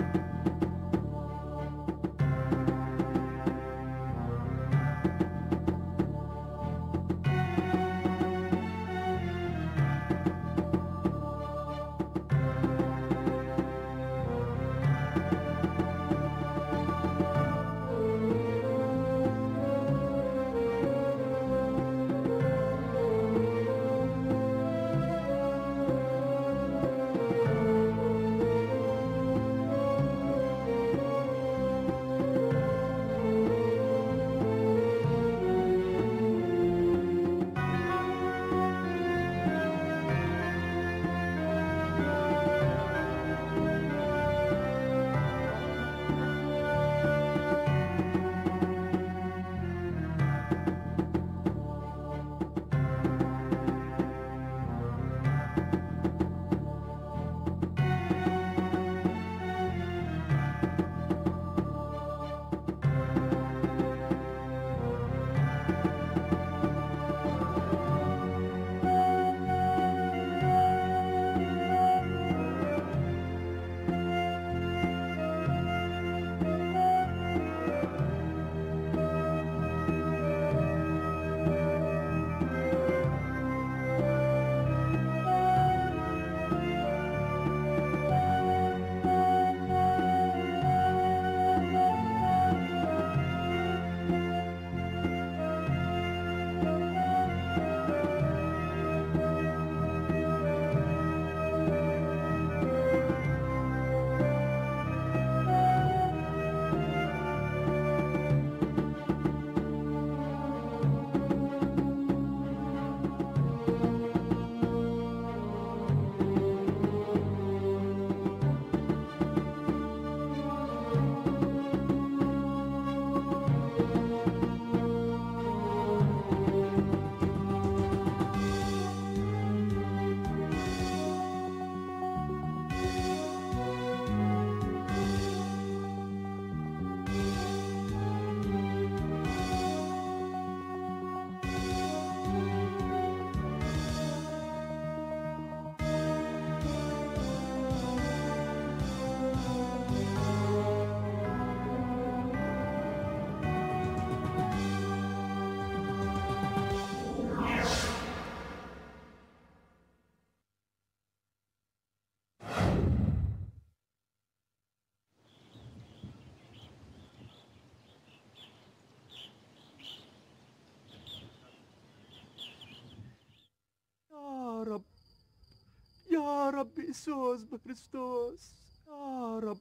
رب إيسوس بخريستوس يا رب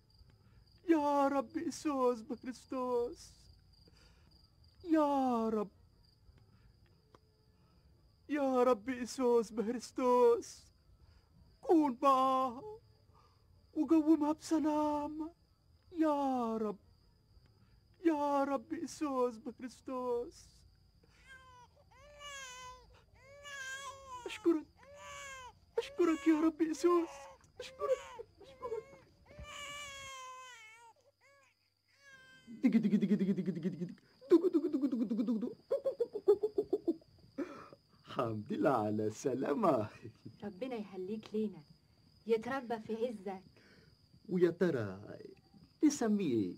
يا رب إيسوس بخريستوس يا رب يا رب إيسوس بخريستوس كون معاها وقومها بسلام يا رب يا رب إيسوس بخريستوس أشكرك أشكرك يا رب يسوع أشكرك أشكرك دق دق دق دق دق دق دق دق دق دق دق دق دق دق الحمد لله على السلامة ربنا يخليك لينا يتربى في عزك ويا ترى نسميه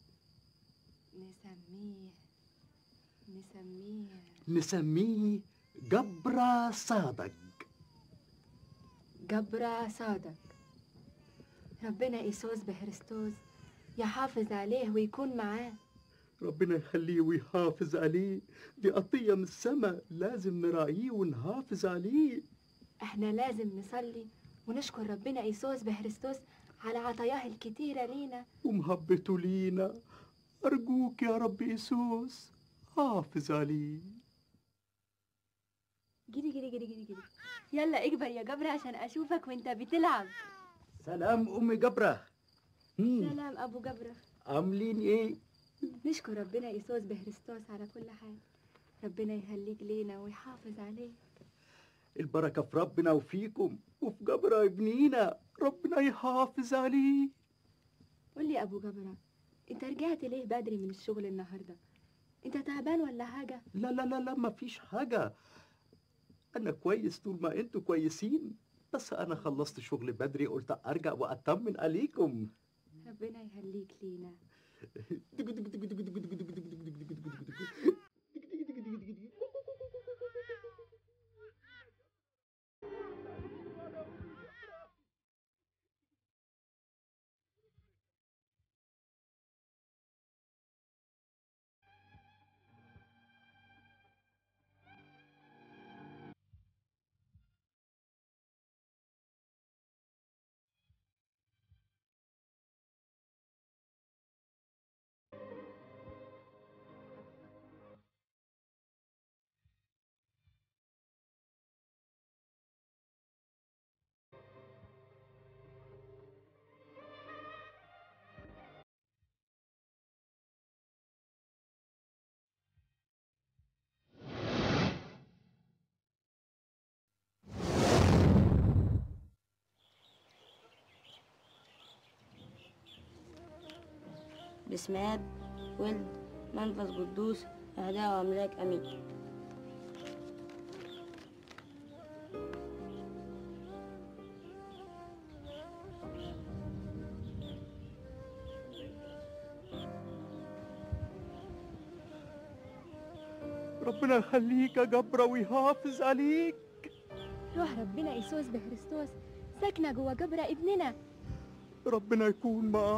نسميه نسميه نسميه جبرة صادق جبرة صادق ربنا يسوس بهرستوس يحافظ عليه ويكون معاه ربنا يخليه ويحافظ عليه دي قطية من السماء لازم نراعيه ونحافظ عليه احنا لازم نصلي ونشكر ربنا يسوس بهرستوس على عطاياه الكتيرة لينا ومهبته لينا أرجوك يا رب يسوس حافظ عليه جري جري جري جري جري يلا اكبر يا جبرة عشان اشوفك وانت بتلعب سلام أمي جبرة هم، سلام ابو جبرة عاملين إيه؟ نشكر ربنا يسوس بهرستوس على كل حال ربنا يخليك لينا ويحافظ عليك البركة في ربنا وفيكم وفي جبرة ابنينا ربنا يحافظ عليه قول لي ابو جبرة انت رجعت ليه بدري من الشغل النهارده انت تعبان ولا حاجه لا لا لا لا ما فيش حاجة أنا كويس طول ما أنتوا كويسين بس أنا خلصت شغل بدري قلت أرجع وأطمن عليكم يخليك لينا باسم اب ولد منفذ قدوس أهداء وأملاك أمين ربنا يخليك يا جبرة ويحافظ عليك روح ربنا يسوس بخريستوس ساكنة جوا جبرة ابننا ربنا يكون معاه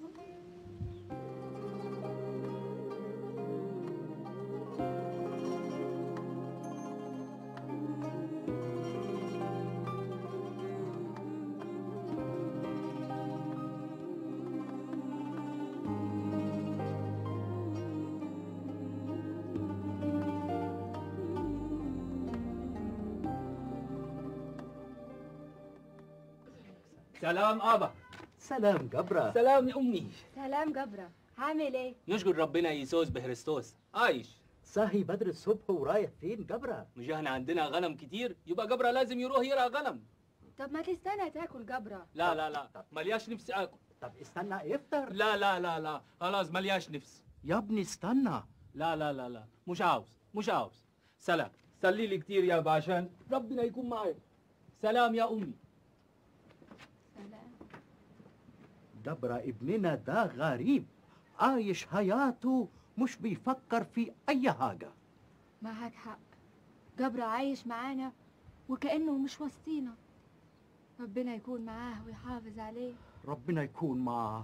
سلام ابا سلام جبرة سلام يا امي سلام جبرة عامل ايه؟ نشكر ربنا يسوس بهرستوس عايش صاحي بدر الصبح ورايح فين جبرة مش احنا عندنا غنم كتير يبقى جبرة لازم يروح يرعى غنم طب ما تستنى تاكل جبرة لا لا لا ملياش نفسي اكل طب استنى افطر لا لا لا لا خلاص ملياش نفس يا ابني استنى لا لا لا لا مش عاوز مش عاوز سلام صلي لي كتير يا باشان ربنا يكون معي سلام يا امي سلام جبرة ابننا ده غريب عايش حياته مش بيفكر في أي حاجة معك حق جبرة عايش معانا وكأنه مش وسطينا ربنا يكون معاه ويحافظ عليه ربنا يكون معاه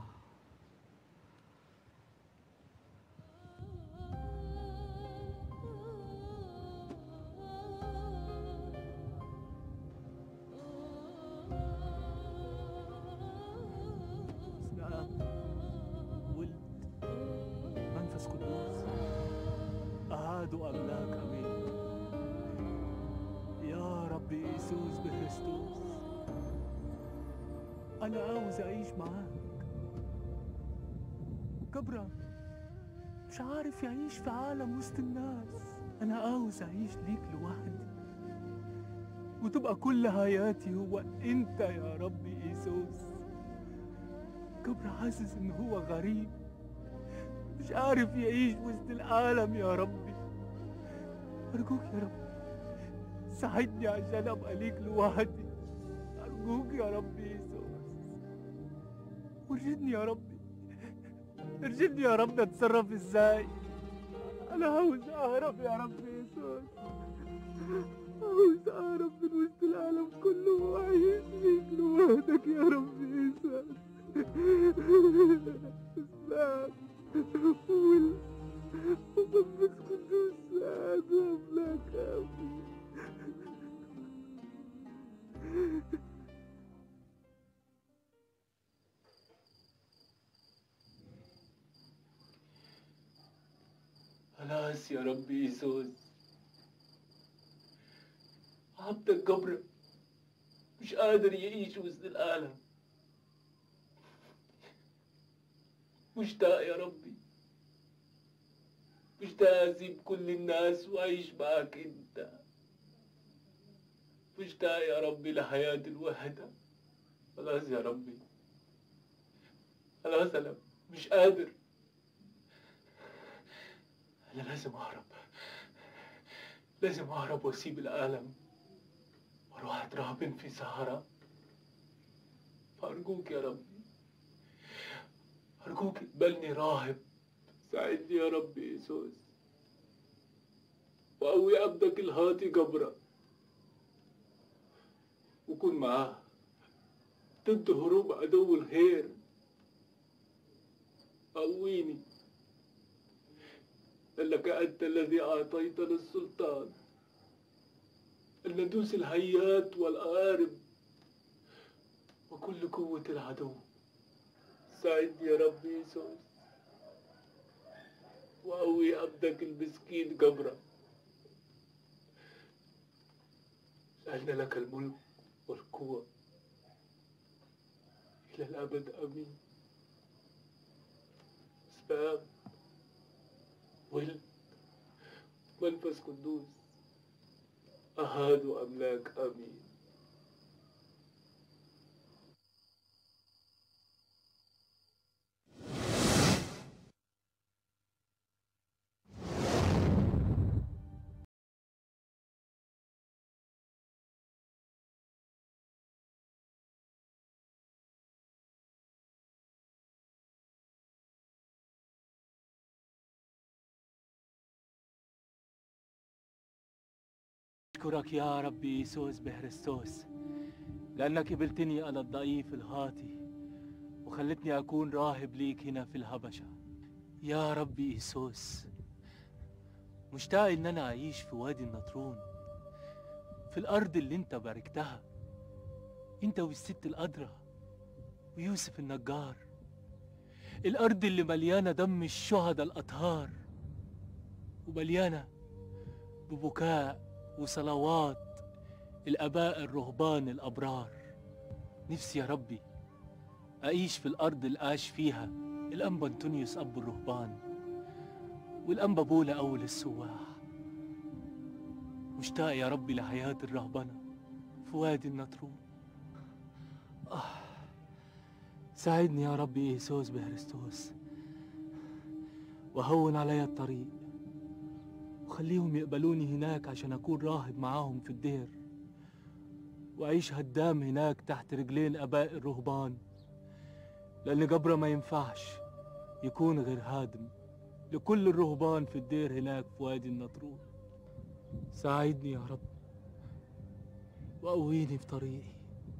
اسمها ولد منفس قدوس أعاد أملاك أمين يا رب يسوس بخريستوس أنا عاوز أعيش معاك كبرة مش عارف يعيش في عالم وسط الناس أنا عاوز أعيش ليك لوحدي وتبقى كل حياتي هو أنت يا رب يسوس كبر حاسس ان هو غريب مش عارف يعيش وسط العالم يا ربي ارجوك يا رب ساعدني عشان ابقى ليك لوحدي ارجوك يا رب يسوع ارشدني يا ربي ارشدني يا رب اتصرف ازاي انا عاوز اهرب يا رب يسوع عاوز اهرب من وسط العالم كله واعيش ليك لوحدك يا رب يسوع اسلام وال ومنفس قدوس سعد واملاك امين خلاص يا رب يسوس عبدك جبرة مش قادر يعيش وسط العالم مشتاق يا ربي مشتاق اسيب كل الناس واعيش معاك انت مشتاق يا ربي لحياة الوحدة خلاص يا ربي خلاص انا مش قادر انا لازم اهرب لازم اهرب واسيب العالم واروح اترهبن في صحراء فارجوك يا ربي أخوك اقبلني راهب ساعدني يا رب يسوس وقوي عبدك الهادي جبرة وكن معاه ضد هروب عدو الخير قويني لك أنت الذي أعطيتنا السلطان أن ندوس الهيات والأقارب وكل قوة العدو ساعدني يا رب يسوع وقوي عبدك المسكين جبرة أن لك الملك والقوة إلى الأبد آمين سلام ولد منفس قدوس أهاد أملاك آمين أشكرك يا ربي يسوس بهرستوس لأنك قبلتني أنا الضعيف الهاتي وخلتني أكون راهب ليك هنا في الهبشة يا ربي يسوس مشتاق إن أنا أعيش في وادي النطرون في الأرض اللي أنت باركتها أنت والست القدرة ويوسف النجار الأرض اللي مليانة دم الشهداء الأطهار ومليانة ببكاء وصلوات الآباء الرهبان الأبرار نفسي يا ربي أعيش في الأرض اللي عاش فيها الأنبا أنطونيوس أبو الرهبان والأنبا بولا أول السواح مشتاق يا ربي لحياة الرهبنة في وادي النطرون آه. ساعدني يا ربي إيسوس بهرستوس وهون علي الطريق وخليهم يقبلوني هناك عشان أكون راهب معاهم في الدير وأعيش هدام هناك تحت رجلين آباء الرهبان لأن جبرة ما ينفعش يكون غير هادم لكل الرهبان في الدير هناك في وادي النطرون ساعدني يا رب وقويني في طريقي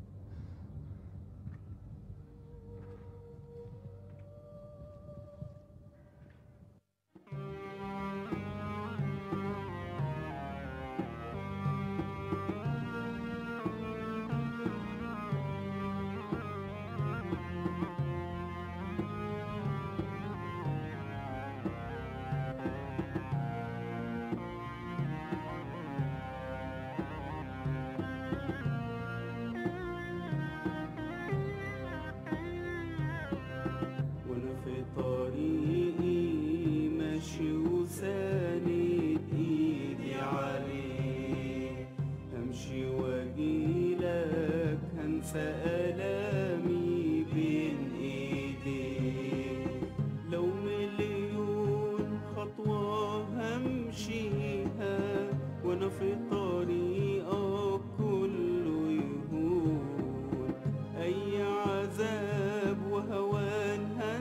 وانا في طريقي ماشي وساند ايدي عليه همشي واجيلك هنسى الامي بين ايديك لو مليون خطوة همشيها وانا في طريقك كله يهون اي عذاب وهوان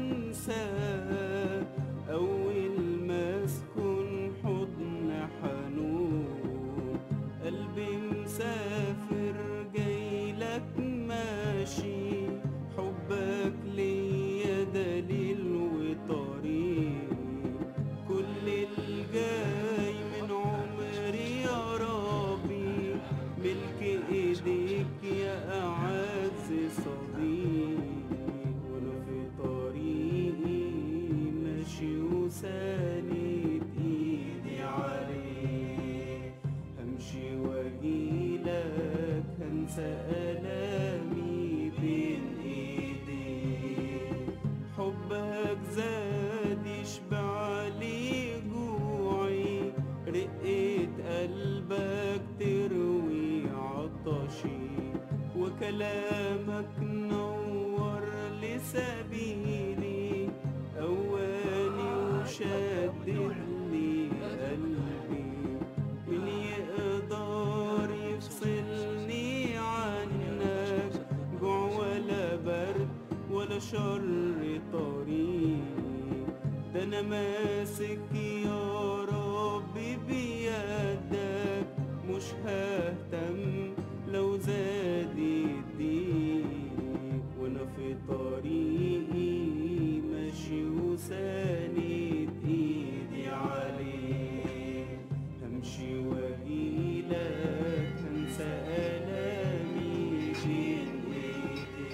هنساه اول ما اسكن حضن حنون قلبي مسافر جايلك ماشي حبك ليا دليل وطريق كل الجاي من عمري يا ربي ملك ايديك يا اعز صديق وانا في طريقي ماشي وساند ايدي عليه همشي واجيلك هنسى الامي بين ايديك حبك زاد يشبع لي جوعي رقة قلبك تروي عطشي وكلامك نور لي سبيلي قواني وشدد لي قلبي من يقدر يفصلني عنك جوع ولا برد ولا شر طريق وانا ماسك يا رب بيدك مش ههتم لو زاد الضيق وانا في طريقي ماشي وساند ايدي عليك همشي واجيلك هنسى الامي بين ايديك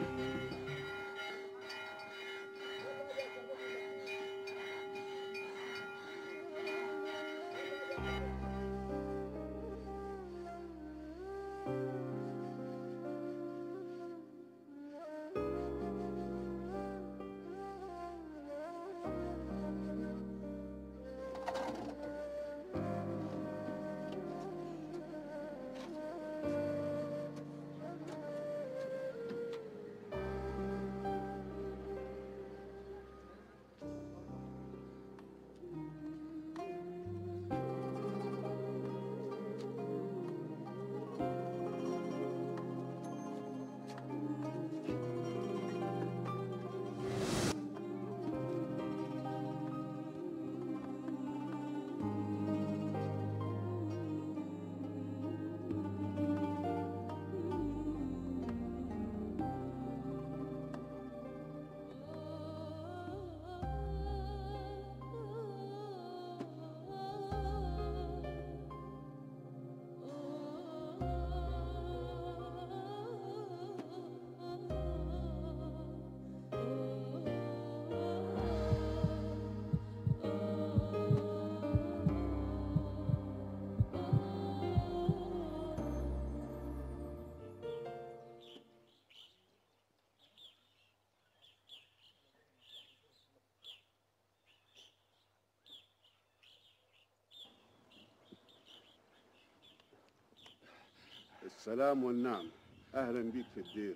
السلام والنعم اهلا بيك في الدير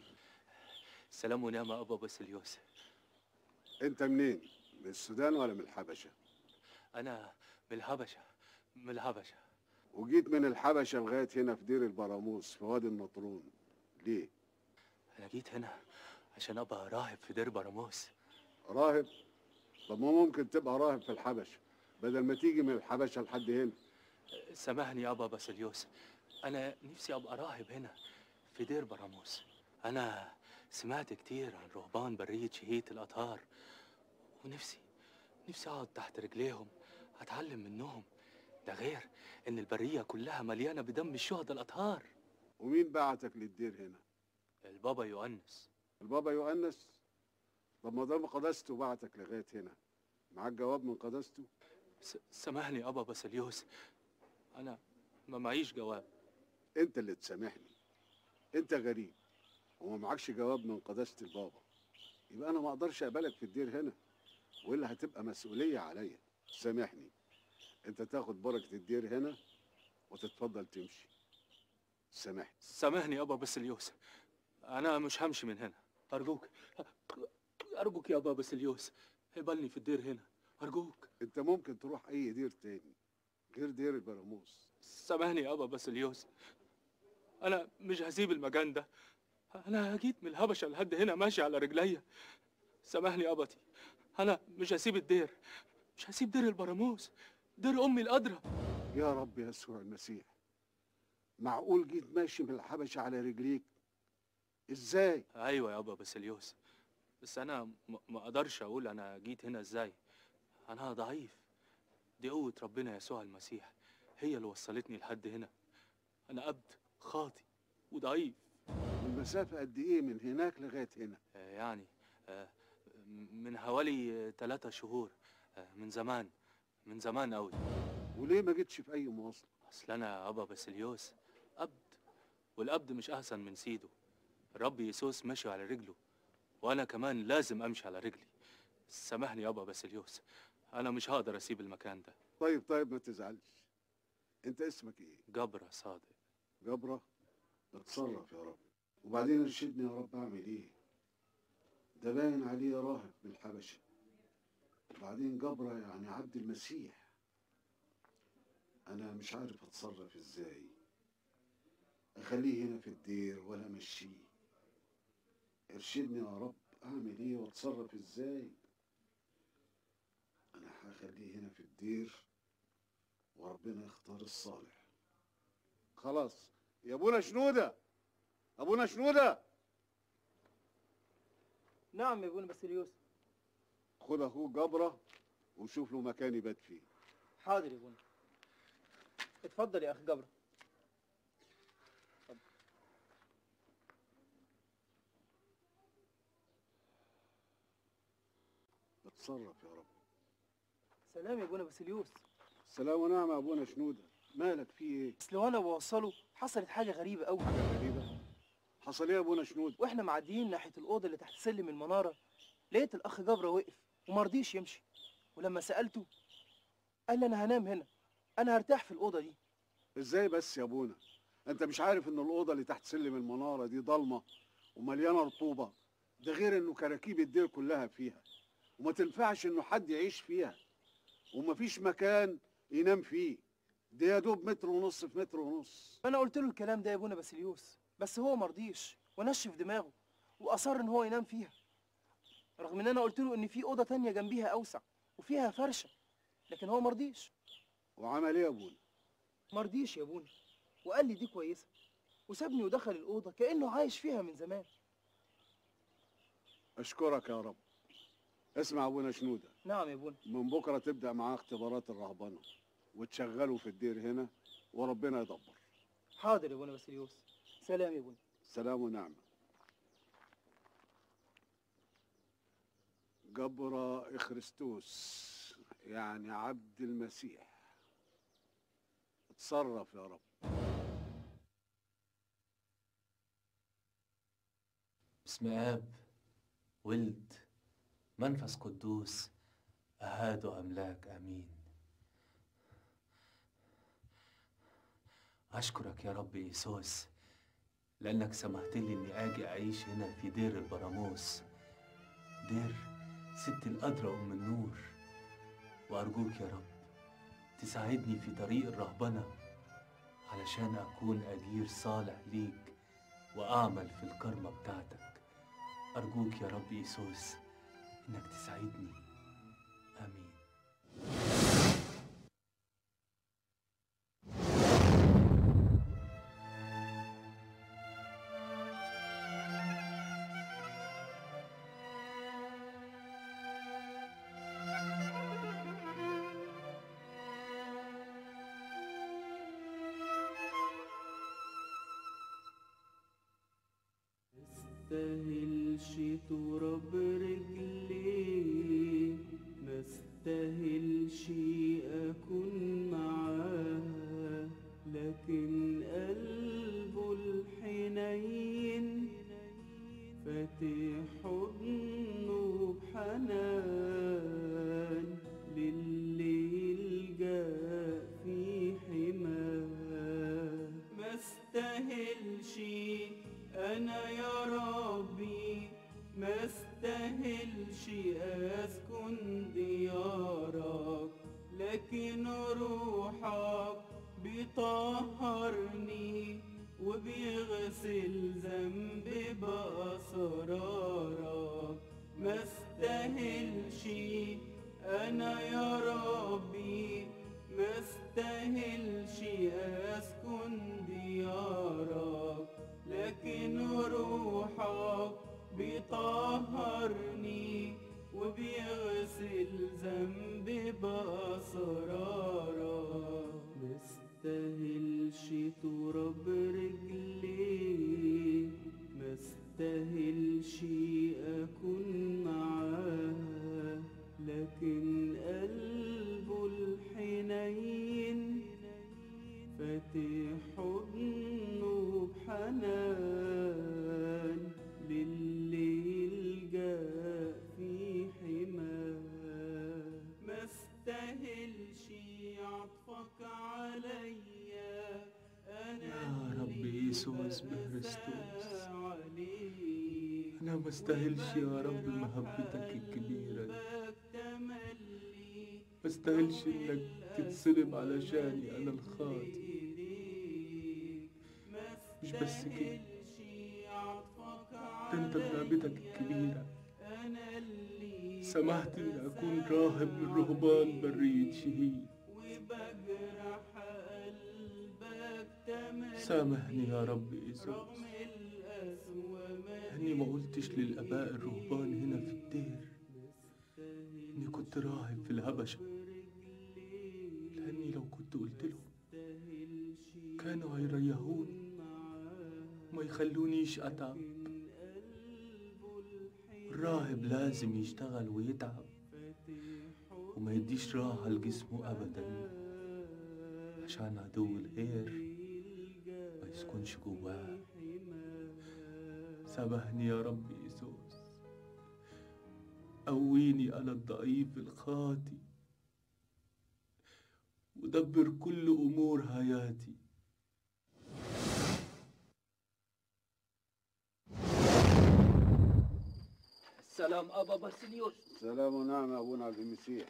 سلام ونعمة أبا باسليوس انت منين من السودان ولا من الحبشه أنا من الحبشة من الحبشة وجيت من الحبشه لغايه هنا في دير البراموس في وادي النطرون ليه أنا جيت هنا عشان أبقى راهب في دير براموس راهب طب ما ممكن تبقى راهب في الحبشه بدل ما تيجي من الحبشه لحد هنا سامحني يا أبا باسليوس أنا نفسي أبقى راهب هنا في دير براموس أنا سمعت كتير عن رهبان برية شهية الأطهار ونفسي نفسي أقعد تحت رجليهم أتعلم منهم ده غير إن البرية كلها مليانة بدم الشهداء الأطهار ومين بعتك للدير هنا البابا يؤنس البابا يؤنس طب ما دام قداسته بعتك لغايه هنا معاك جواب من قداسته س- سامحني يا أبا باسليوس أنا ما معيش جواب انت اللي تسامحني انت غريب وما معكش جواب من قداسه البابا يبقى انا ما اقدرش اقبلك في الدير هنا والا هتبقى مسؤوليه عليا سامحني انت تاخد بركه الدير هنا وتتفضل تمشي سامحني سامحني يا أبا باسليوس أنا مش همشي من هنا أرجوك أرجوك يا أبا باسليوس اقبلني في الدير هنا أرجوك انت ممكن تروح اي دير تاني غير دير البراموس سامحني يا أبا باسليوس أنا مش هسيب المكان ده أنا جيت من الهبشة لحد هنا ماشي على رجليا سامحني يا أبتي أنا مش هسيب الدير مش هسيب دير البراموس دير أمي القدرة يا رب يسوع المسيح معقول جيت ماشي من الحبشه على رجليك ازاي أيوة يا أبا باسليوس بس أنا م- ما أقدرش أقول أنا جيت هنا إزاي أنا ضعيف دي قوة ربنا يسوع المسيح هي اللي وصلتني لحد هنا أنا أبد خاطي وضعيف المسافه قد ايه من هناك لغايه هنا آه، يعني آه، م- من حوالي ثلاثة شهور آه، من زمان من زمان أوي وليه ما جيتش في اي مواصله أصل أنا أبا باسليوس أبد والأبد مش أحسن من سيده الرب يسوس ماشي على رجله وأنا كمان لازم أمشي على رجلي سامحني يا أبا باسليوس أنا مش هقدر أسيب المكان ده طيب طيب ما تزعلش انت اسمك ايه جبرة صادق جبرة اتصرف يا رب وبعدين ارشدني يا رب اعمل ايه ده باين عليه راهب من الحبشة وبعدين جبرة يعني عبد المسيح انا مش عارف اتصرف ازاي اخليه هنا في الدير ولا امشيه ارشدني يا رب اعمل ايه واتصرف ازاي انا هخليه هنا في الدير وربنا يختار الصالح خلاص يا ابونا شنوده ابونا شنوده نعم يا ابونا باسيليوس خد اخوك جبره وشوف له مكان يبات فيه حاضر يا ابونا اتفضل يا اخ جبر اتصرف يا رب سلام يا ابونا باسيليوس سلام ونعم يا ابونا شنوده مالك في ايه اصل وانا بوصله حصلت حاجه غريبه قوي غريبه حصل ايه يا ابونا شنوده واحنا معديين ناحيه الاوضه اللي تحت سلم المناره لقيت الاخ جبره وقف وما رضيش يمشي ولما سالته قال لي انا هنام هنا انا هرتاح في الاوضه دي ازاي بس يا ابونا انت مش عارف ان الاوضه اللي تحت سلم المناره دي ضلمه ومليانه رطوبه ده غير انه كراكيب الدير كلها فيها وما تنفعش انه حد يعيش فيها ومفيش مكان ينام فيه ده يا دوب متر ونص في متر ونص انا قلت له الكلام ده يا ابونا باسيليوس بس هو ما رضيش ونشف دماغه واصر ان هو ينام فيها رغم ان انا قلت له ان في اوضه تانية جنبيها اوسع وفيها فرشه لكن هو ما رضيش وعمل ايه يا ابونا ما رضيش يا ابونا وقال لي دي كويسه وسابني ودخل الاوضه كانه عايش فيها من زمان اشكرك يا رب اسمع ابونا شنوده نعم يا ابونا من بكره تبدا معاه اختبارات الرهبنه وتشغله في الدير هنا وربنا يدبر حاضر يا ابونا باسيليوس سلام يا ابونا سلام ونعمة جبر إخرستوس يعني عبد المسيح اتصرف يا رب بسم آب ولد منفس قدوس أهاد أملاك آمين أشكرك يا رب إيسوس لأنك سمحت لي إني أجي أعيش هنا في دير البراموس دير ست القدرة أم النور وأرجوك يا رب تساعدني في طريق الرهبنة علشان أكون أجير صالح ليك وأعمل في الكرمة بتاعتك أرجوك يا رب إيسوس إنك تساعدني آمين استاهلش تراب رجليه ما استاهلش اكون معاه لكن قلبه الحنين فاتح حضنه بحنان للي يلجأ في حماه ما استاهلش انا يا ربي ما استاهلش اسكن ديارك لكن روحك بيطهرني وبيغسل ذنبي بأسرارك ما استاهلش انا يا ربي ما استاهلش اسكن ديارك لكن روحك بيطهرني وبيغسل ذنبي بأسرارك مستاهلش تراب رجليه مستاهلش أكون معاه لكن قلبه الحنين فاتح حضنه بحنان للي يلجأ في حماه ما استاهلش عطفك عليا انا يا رب اللي يسوس بأسى بخريستوس عليك أنا ما استاهلش يا رب محبتك الكبيرة دي ما استاهلش إنك تتصلب علشاني أنا الخاطئ مش بس كده ده أنت بنعمتك الكبيرة سمحت إني أكون راهب من رهبان برية شهيد وبجرح قلبك تملي سامحني يا رب يسوع رغم القسوة ما إني ما قلتش للآباء الرهبان هنا في الدير إني كنت راهب في الهبشة لأني لو كنت قلت لهم كانوا هيريحوني ما يخلونيش أتعب الراهب لازم يشتغل ويتعب وما يديش راحة لجسمه أبدا عشان عدو الخير ما يسكنش جواه سامحني يا رب يسوس قويني أنا الضعيف الخاطي ودبر كل أمور حياتي سلام أبا باسيليوس سلام ونعم يا ابونا عبد المسيح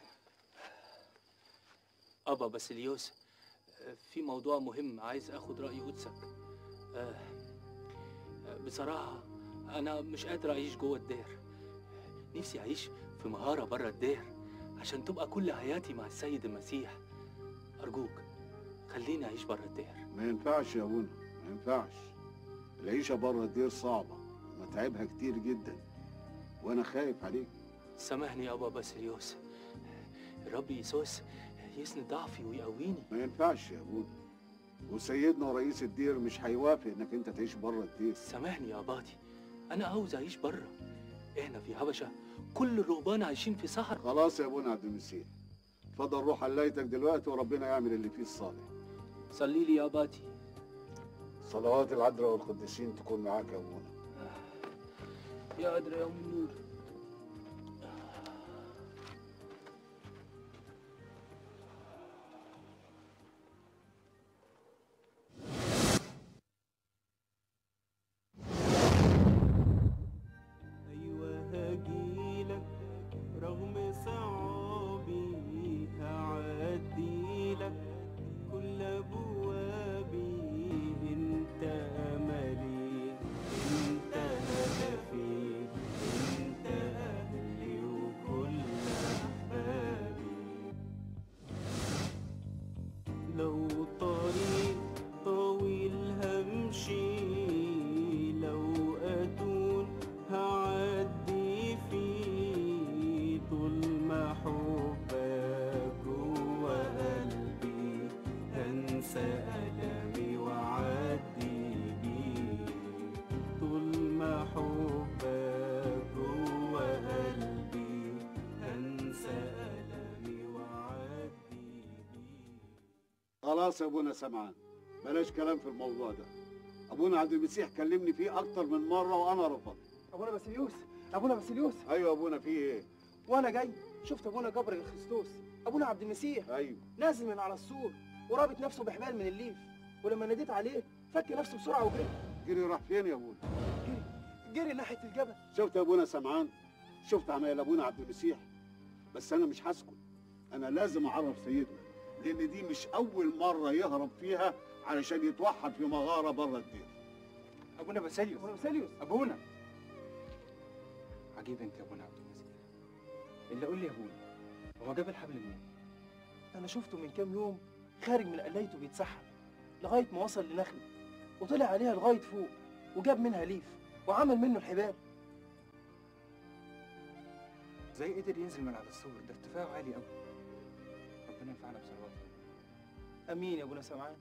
أبا باسيليوس آه، في موضوع مهم عايز أخد رأي قدسك آه، آه، بصراحة أنا مش قادر أعيش جوه الدير نفسي أعيش في مهارة بره الدير عشان تبقى كل حياتي مع السيد المسيح أرجوك خليني أعيش بره الدير ما ينفعش يا ابونا ما ينفعش العيشة بره الدير صعبة ومتعبها كتير جدا وانا خايف عليك سامحني يا أبا باسيليوس الرب يسوس يسند ضعفي ويقويني ما ينفعش يا ابونا وسيدنا ورئيس الدير مش هيوافق انك انت تعيش بره الدير سامحني يا أباضي أنا عاوز أعيش بره إحنا في حبشة كل الرهبان عايشين في صحراء خلاص يا ابونا عبد المسيح اتفضل روح عليتك دلوقتي وربنا يعمل اللي فيه الصالح صلي لي يا أباتي صلوات العذراء والقديسين تكون معاك يا ابونا يا أدرى يوم النور أيوة هجيلك رغم صعابي هعديلك كل أبوابي أنت أملي أنت هدفي أنت أهلي وكل أحبابي لو طريق طويل همشي لو أتون هعدي فيه طول ما حبك جوا قلبي هنسى ألمي وأعدي بيه طول ما حبك جوا قلبي هنسى ألمي وأعدي بيه خلاص يا ابونا سمعان بلاش كلام في الموضوع ده ابونا عبد المسيح كلمني فيه اكتر من مره وانا رفضت ابونا باسيليوس ابونا باسيليوس ايوه يا ابونا فيه ايه وانا جاي شفت ابونا جبر الخريستوس ابونا عبد المسيح ايوه نازل من على السور ورابط نفسه بحبال من الليف ولما ناديت عليه فك نفسه بسرعه وجري جري راح فين يا ابونا جري ناحيه الجبل شفت يا ابونا سمعان شفت عمايل ابونا عبد المسيح بس انا مش هسكت انا لازم اعرف سيدنا لان دي مش اول مره يهرب فيها علشان يتوحد في مغاره بره الدير ابونا باسيليوس ابونا باسيليوس ابونا عجيب انت يا ابونا عبد المسيح اللي قول لي يا ابونا هو جاب الحبل منين انا شفته من كام يوم خارج من قلايته بيتسحب لغايه ما وصل لنخله وطلع عليها لغايه فوق وجاب منها ليف وعمل منه الحبال ازاي قدر ينزل من على السور ده ارتفاعه عالي قوي ربنا ينفعنا بثروته امين يا ابونا سمعان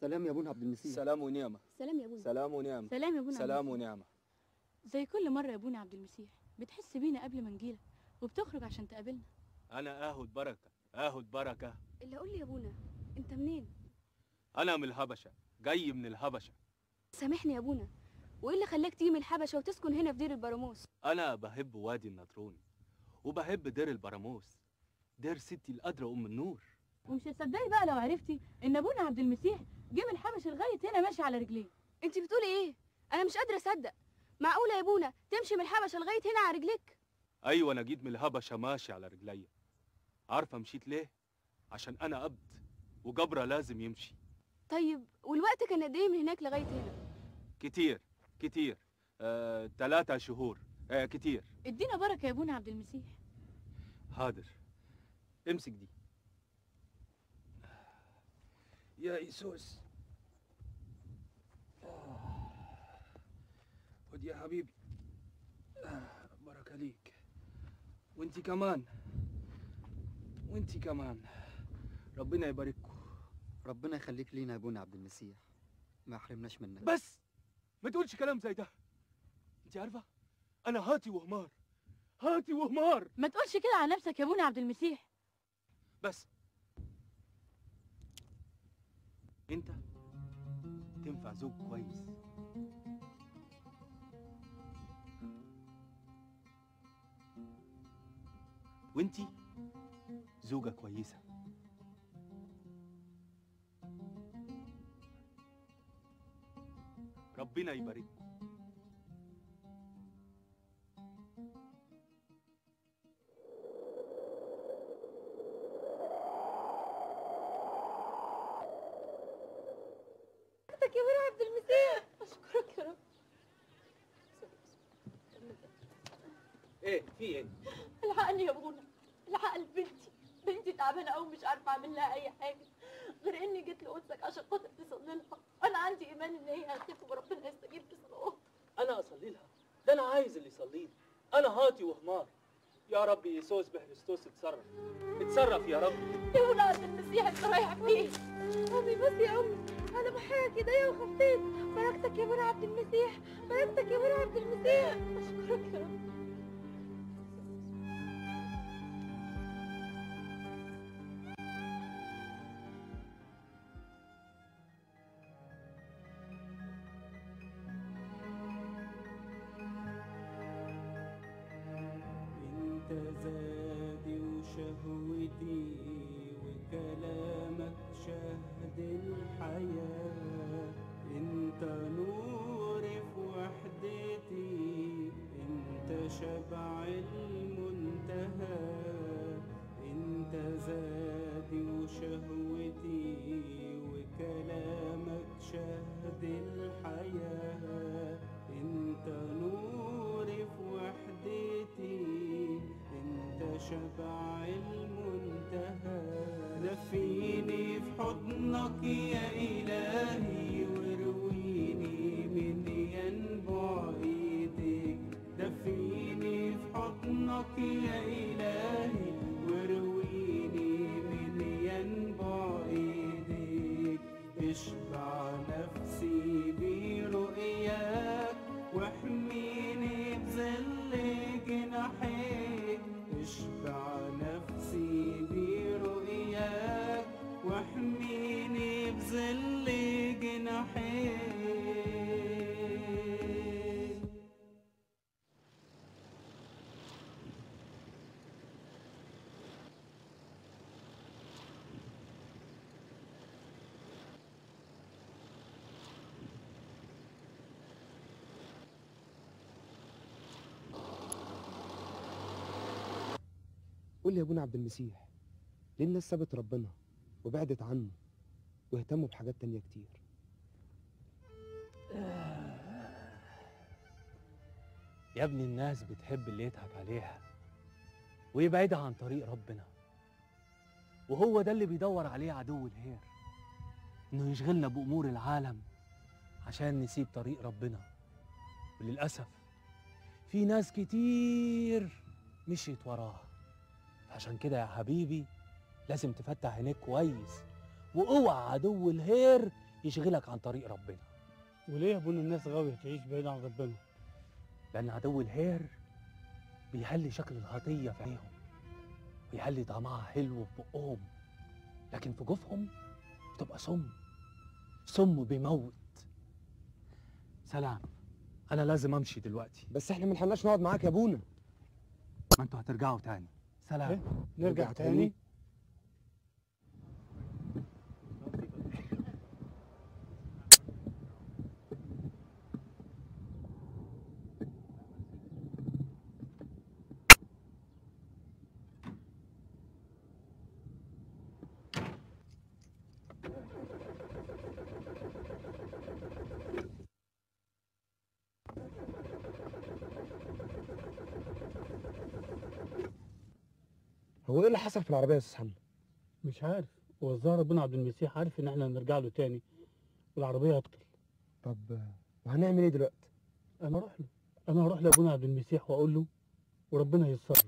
سلام يا ابونا عبد المسيح سلام ونعمة سلام يا ابونا سلام ونعمة سلام يا ابونا عبد سلام المسيح. ونعمة زي كل مرة يا ابونا عبد المسيح بتحس بينا قبل ما نجيلك وبتخرج عشان تقابلنا أنا آهد بركة آهد بركة اللي قول لي يا ابونا انت منين أنا من الهبشة جاي من الهبشة سامحني يا ابونا وايه اللي خلاك تيجي من الحبشة وتسكن هنا في دير البراموس أنا بحب وادي النطرون وبحب دير البراموس دير ستي القدرة أم النور ومش هتصدقي بقى لو عرفتي ان ابونا عبد المسيح جه من الحبشة لغاية هنا ماشي على رجليه انت بتقولي ايه انا مش قادرة اصدق معقولة يا ابونا تمشي من الحبشة لغاية هنا على رجليك أيوة أنا جيت من الهبشة ماشي على رجليا عارفة مشيت ليه؟ عشان أنا أبد وجبرة لازم يمشي طيب والوقت كان قد ايه من هناك لغاية هنا كتير كتير آه، تلاتة شهور آه، كتير ادينا بركة يا ابونا عبد المسيح حاضر امسك دي يا إيسوس خد يا حبيبي آه، بركة ليك وانتي كمان وانتي كمان ربنا يبارككم ربنا يخليك لينا يا ابونا عبد المسيح ما يحرمناش منك بس ما تقولش كلام زي ده انت عارفة أنا هاتي وهمار هاتي وهمار ما تقولش كده على نفسك يا ابونا عبد المسيح بس انت تنفع زوج كويس وانتي زوجة كويسة ربنا يبارككم حضرتك يا ابونا عبد المسيح اشكرك يا رب ايه في ايه الحقني يا ابونا الحق بنتي بنتي تعبانه قوي مش عارفه اعمل لها اي حاجه غير اني جيت لقدسك عشان خاطر تصلي لها انا عندي ايمان ان هي هتخف وربنا يستجيب لصلواتها انا اصلي لها ده انا عايز اللي يصلي لي انا هاتي وهمار يا رب يسوس بخريستوس اتصرف اتصرف يا رب يا ابونا عبد المسيح انت رايح فين امي بس يا امي انا بحرك ايديا وخفيت بركتك يا ابونا عبد المسيح بركتك يا ابونا عبد المسيح اشكرك يا رب انت زادي وشهوتي وكلامك شهد الحياة انت نوري في وحدتي انت شبع المنتهى انت زادي وشهوتي وكلامك شهد الحياة انت نوري في وحدتي انت شبع المنتهى دفيني في حضنك يا إلهي ورويني من ينبع ايديك دفيني في حضنك يا إلهي ورويني من ينبع ايديك اشبع نفسي برؤياك واحميني بظل جناحيك اشبع نفسي برؤياك واحميني بظل جناحيك قول لي يا ابونا عبد المسيح ليه الناس سابت ربنا وبعدت عنه واهتموا بحاجات تانية كتير يا ابني الناس بتحب اللي يضحك عليها ويبعدها عن طريق ربنا وهو ده اللي بيدور عليه عدو الهير انه يشغلنا بامور العالم عشان نسيب طريق ربنا وللاسف في ناس كتير مشيت وراه عشان كده يا حبيبي لازم تفتح عينيك كويس واوعى عدو الهير يشغلك عن طريق ربنا وليه يا ابونا الناس غاوية تعيش بعيد عن ربنا لأن عدو الهير بيهلي شكل الخطية في عينيهم ويهلي طعمها حلو في بقهم لكن في جوفهم بتبقى سم سم بيموت سلام أنا لازم أمشي دلوقتي بس احنا ملحقناش نقعد معاك يا ابونا ما انتوا هترجعوا تاني سلام إيه؟ نرجع تاني هو ايه اللي حصل في العربيه يا استاذ حمد مش عارف هو الظاهر ابونا عبد المسيح عارف ان احنا هنرجع له تاني والعربية هتطل طب وهنعمل ايه دلوقتي انا اروح له انا هروح لابونا عبد المسيح واقول له وربنا يتصرف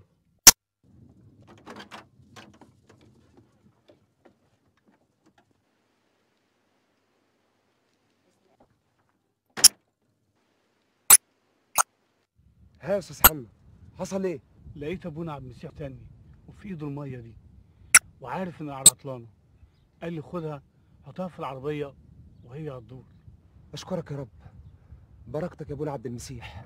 ها يا استاذ حمد حصل ايه لقيت ابونا عبد المسيح تاني وفي ايده الميه دي وعارف ان العربية عطلانه قال لي خدها حطها في العربيه وهي هتدور اشكرك يا رب بركتك يا ابونا عبد المسيح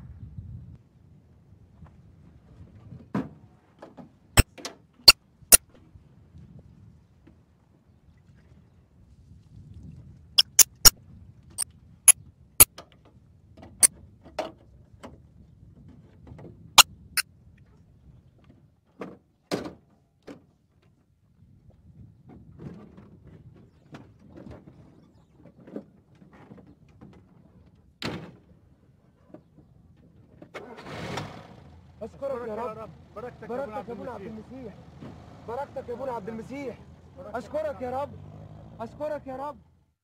اشكرك يا رب بركتك بركتك يا ابونا عبد المسيح بركتك يا ابونا عبد المسيح اشكرك يا رب اشكرك يا رب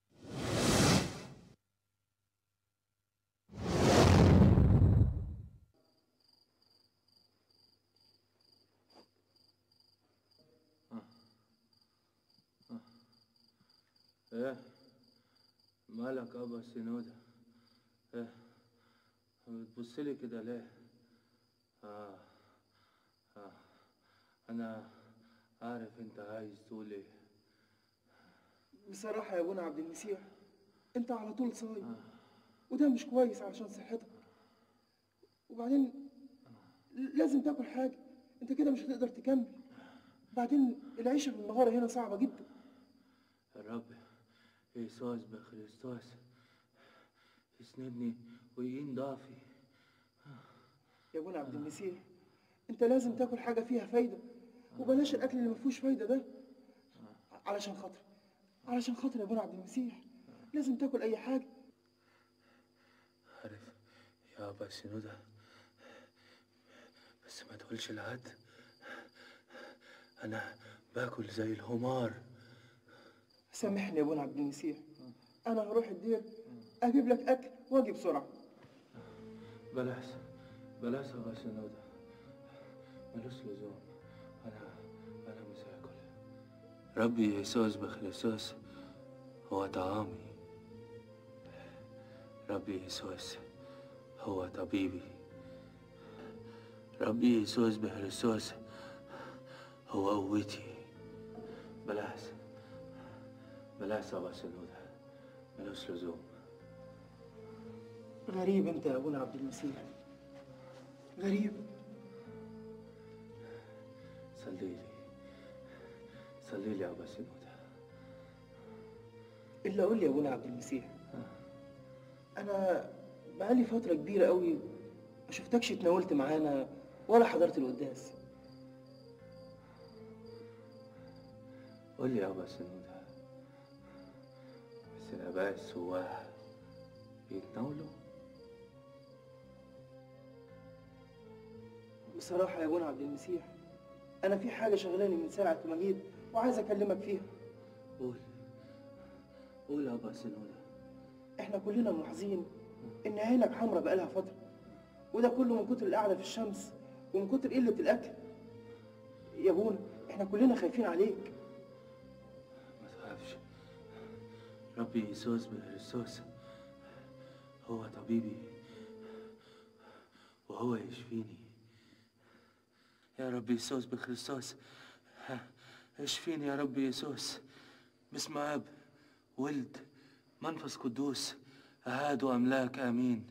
ايه مالك ابا سنودة ايه بتبص لي كده ليه آه. آه. انا عارف انت عايز تقول ايه بصراحة يا ابونا عبد المسيح انت على طول صايم وده مش كويس علشان صحتك وبعدين لازم تاكل حاجة انت كده مش هتقدر تكمل بعدين العيشة في المغارة هنا صعبة جدا الرب يسوع بخريستوس يسندني ويعين ضعفي يا ابونا عبد المسيح انت لازم تاكل حاجة فيها فايدة وبلاش الاكل اللي ما فيهوش فايدة ده علشان خاطر علشان خاطر يا ابونا عبد المسيح لازم تاكل اي حاجة عارف يا ابا سنودة بس ما تقولش لحد انا باكل زي الحمار سامحني يا ابونا عبد المسيح انا هروح الدير اجيب لك اكل واجي بسرعة بلاش بلاش يا ابا سنودة ملوش لزوم انا انا مش هاكل ربي يسوع بخريستوس هو طعامي ربي يسوع هو طبيبي ربي يسوع بخريستوس هو قوتي بلاش بلاش يا ابا سنودة ملوش لزوم غريب انت يا ابونا عبد المسيح غريب صلي لي صلي لي يا ابا سنودة الا قول لي يا ابونا عبد المسيح انا بقالي فترة كبيرة قوي ما شفتكش اتناولت معانا ولا حضرت القداس قول لي يا ابا سنودة بس الاباء السواح بيتناولوا بصراحة يا ابونا عبد المسيح انا في حاجة شغلاني من ساعة ما جيت وعايز اكلمك فيها قول قول يا ابا سنودة احنا كلنا ملاحظين ان عينك حمرا بقالها فترة وده كله من كتر القعدة في الشمس ومن كتر قلة الاكل يا ابونا احنا كلنا خايفين عليك ما تخافش ربي يسوس بخريستوس هو طبيبي وهو يشفيني يا ربي يسوس بخريستوس اشفيني يا ربي يسوس باسم اب ولد منفس قدوس أهاد وأملاك آمين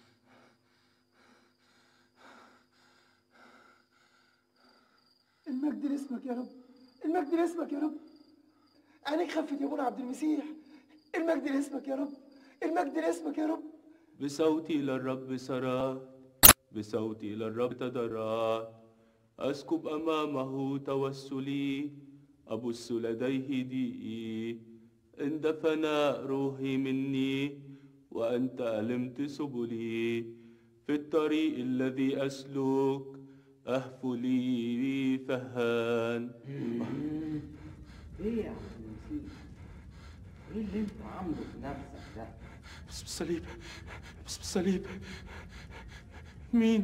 المجد لاسمك يا رب المجد لاسمك يا رب عينيك خفت يا ابونا عبد المسيح المجد لاسمك يا رب المجد لاسمك يا رب بصوتي للرب سرات بصوتي للرب تضرعت أسكب أمامه توسلي أبص لديه ضيقي اندفن روحي مني وأنت ألمت سبلي في الطريق الذي أسلك أهفو لي فهان ايه يا عبد المسيح ايه اللي انت عامله في نفسك ده باسم الصليب باسم الصليب مين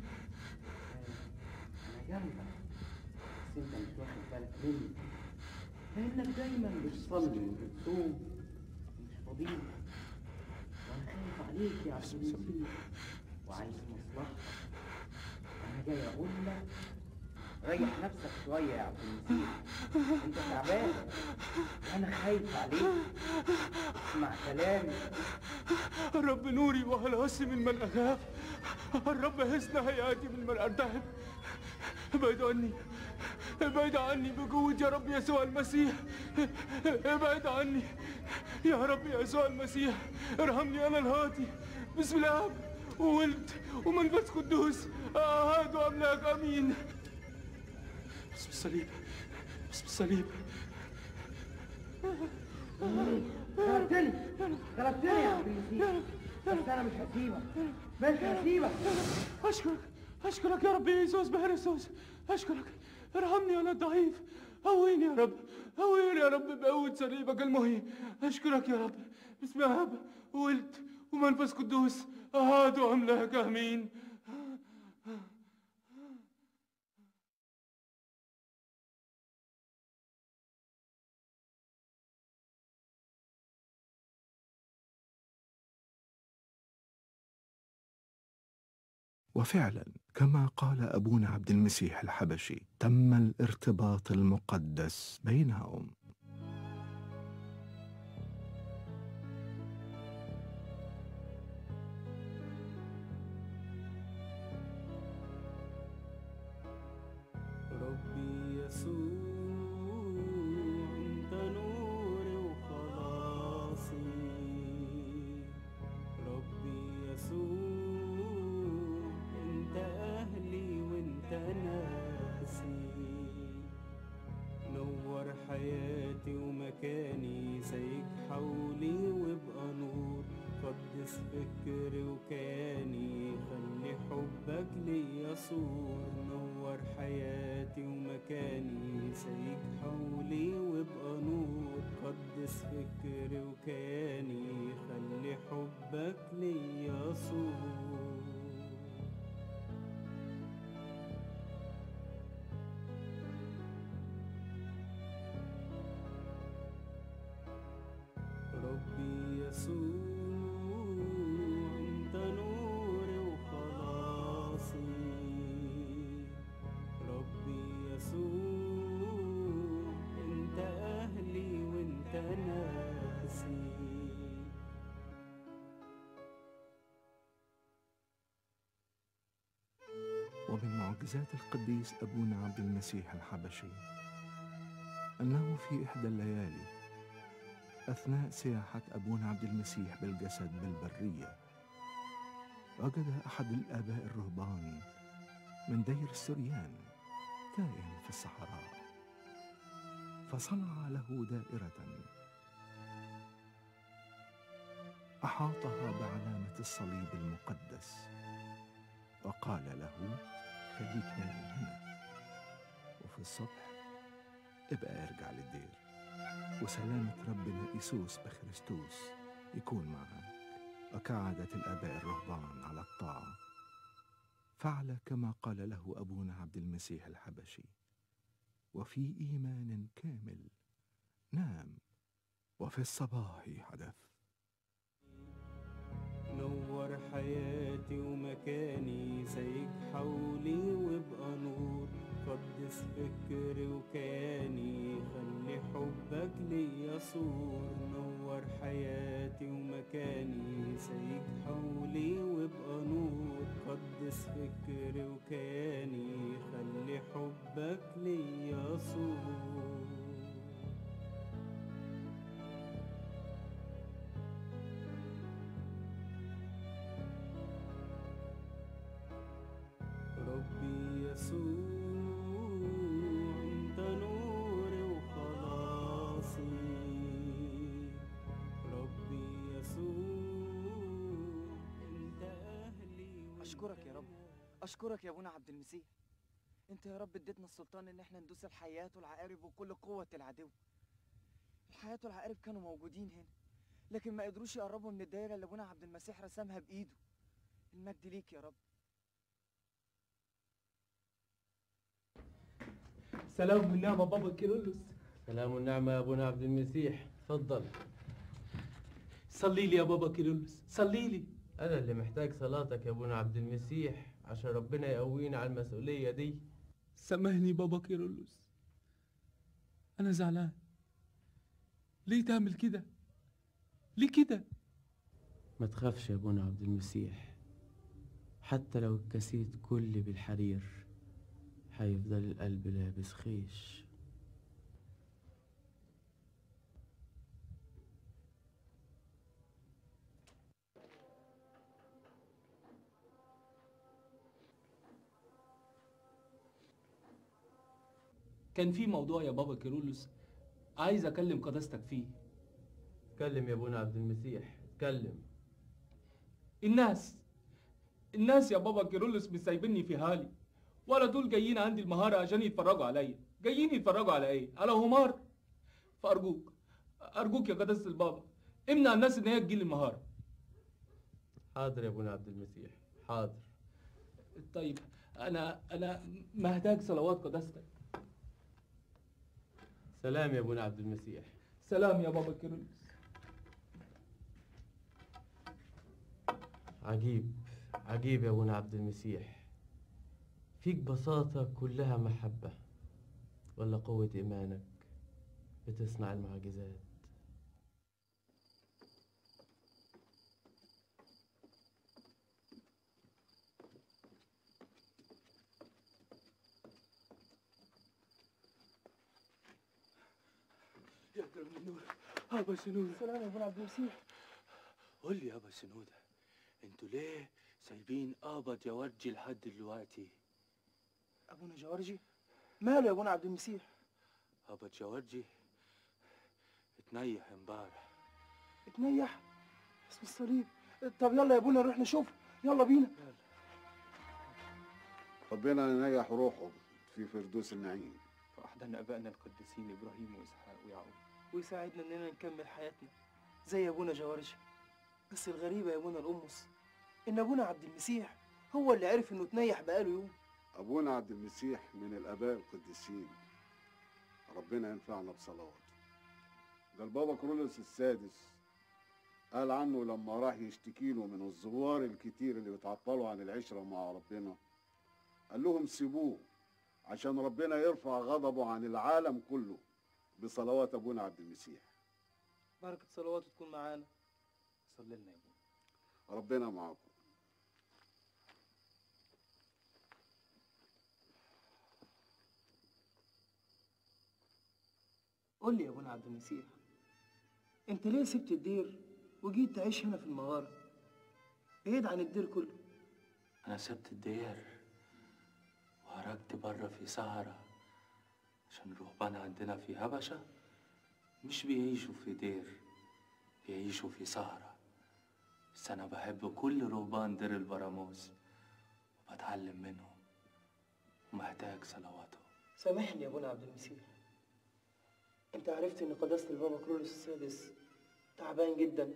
انا جنبك بس انت مش واخد بالك مني لانك دايما بتصلي وبتصوم مش فاضيلك وانا خايف عليك يا عبد المسيح وعايز مصلحتك انا جاي اقول لك ريح نفسك شويه يا عبد المسيح انت تعبان وانا خايف عليك اسمع كلامي الرب نوري وخلاصي ممن أخاف الرب حسن حياتي ممن أرتهب ابعد عني ابعد عني بقوة يا رب يسوع المسيح ابعد عني يا رب يسوع المسيح ارحمني أنا الهاتي بسم الآب وولد ومنفس قدوس أهاد وأملاك آمين باسم الصليب باسم الصليب غلبتني غلبتني يا عبد المسيح بس انا مش هسيبك مش هسيبك أشكرك أشكرك يا رب يسوس بهرسوس أشكرك ارحمني أنا الضعيف قويني يا رب قويني يا رب بقوة صليبك المحيي أشكرك يا رب باسم أب وولد ومنفس قدوس أهاد وأملاك آمين وفعلا كما قال ابونا عبد المسيح الحبشي تم الارتباط المقدس بينهم ربي يسوع انت نوري وخلاصي ربي يسوع انت اهلي وانت ناسي نور حياتي ومكاني زيك حولي وابقى نور قدس فكري وكياني خلي حبك ليا صور نور حياتي ومكاني زيك حولي وابقى نور قدس فكري وكياني خلي حبك ليا صور ربي يسوع انت نوري وخلاصي ربي يسوع انت اهلي وانت ناسي ومن معجزات القديس ابونا عبد المسيح الحبشي انه في احدى الليالي اثناء سياحه ابونا عبد المسيح بالجسد بالبريه وجد احد الاباء الرهبان من دير السريان تائه في الصحراء فصنع له دائره احاطها بعلامه الصليب المقدس وقال له خليك نايم هنا وفي الصبح ابقى ارجع للدير وسلامة ربنا يسوس بخريستوس يكون معك وكعادة الآباء الرهبان على الطاعة فعل كما قال له أبونا عبد المسيح الحبشي وفي إيمان كامل نام وفي الصباح حدث نور حياتي ومكاني زيك حولي وابقى نور قدس فكري وكياني خلي حبك ليا صور نور حياتي ومكاني زيك حولي وابقى نور قدس فكري وكياني خلي حبك ليا صور ربي يسوع انت نوري وخلاصي ربي يسوع انت اهلي اشكرك يا رب اشكرك يا ابونا عبد المسيح انت يا رب اديتنا السلطان ان احنا ندوس الحيات والعقارب وكل قوة العدو الحيات والعقارب كانوا موجودين هنا لكن ما قدروش يقربوا من الدايرة اللي ابونا عبد المسيح رسمها بايده المجد ليك يا رب سلام والنعمة بابا كيرلس سلام والنعمة يا ابونا عبد المسيح اتفضل صلي لي يا بابا كيرلس صلي لي انا اللي محتاج صلاتك يا ابونا عبد المسيح عشان ربنا يقوينا على المسؤولية دي سامحني بابا كيرلس انا زعلان ليه تعمل كده ليه كده ما تخافش يا ابونا عبد المسيح حتى لو اتكسيت كل بالحرير هيفضل القلب لابس خيش كان في موضوع يا بابا كيرلس عايز اكلم قداستك فيه اتكلم يا ابونا عبد المسيح اتكلم الناس الناس يا بابا كيرلس مش سايبيني في حالي ولا دول جايين عندي المهارة عشان يتفرجوا عليا جايين يتفرجوا على ايه على همار فارجوك ارجوك يا قداسة البابا امنع الناس ان هي تجيلي المهارة حاضر يا ابونا عبد المسيح حاضر طيب انا انا محتاج صلوات قداستك سلام يا ابونا عبد المسيح سلام يا بابا كيرلس عجيب عجيب يا ابونا عبد المسيح فيك بساطة كلها محبة ولا قوة إيمانك بتصنع المعجزات يا درب النور ابا سنودة سلام يا ابونا عبد المسيح قول لي يا ابا سنودة انتوا ليه سايبين ابا جوارجي لحد دلوقتي ابونا جوارجي ماله يا ابونا عبد المسيح ابا جوارجي اتنيح امبارح اتنيح اسم الصليب طب يلا يا ابونا نروح نشوف يلا بينا ربنا ينيح روحه في فردوس النعيم فأحضن ابائنا القديسين ابراهيم واسحاق ويعقوب ويساعدنا اننا نكمل حياتنا زي ابونا جوارجي بس الغريبة يا ابونا القمص ان ابونا عبد المسيح هو اللي عرف انه تنيح بقاله يوم أبونا عبد المسيح من الآباء القديسين ربنا ينفعنا بصلواته ده البابا كرولوس السادس قال عنه لما راح يشتكي له من الزوار الكتير اللي بيتعطلوا عن العشرة مع ربنا قال لهم سيبوه عشان ربنا يرفع غضبه عن العالم كله بصلوات أبونا عبد المسيح بركة صلواته تكون معانا صلي لنا يا ابونا ربنا معاكم قول لي يا ابونا عبد المسيح انت ليه سبت الدير وجيت تعيش هنا في المغارة بعيد عن الدير كله انا سبت الدير وخرجت بره في سهرة عشان الرهبان عندنا في هبشة مش بيعيشوا في دير بيعيشوا في سهرة بس أنا بحب كل رهبان دير البراموس وبتعلم منهم ومحتاج صلواتهم سامحني يا ابونا عبد المسيح انت عرفت ان قداسة البابا كرولوس السادس تعبان جدا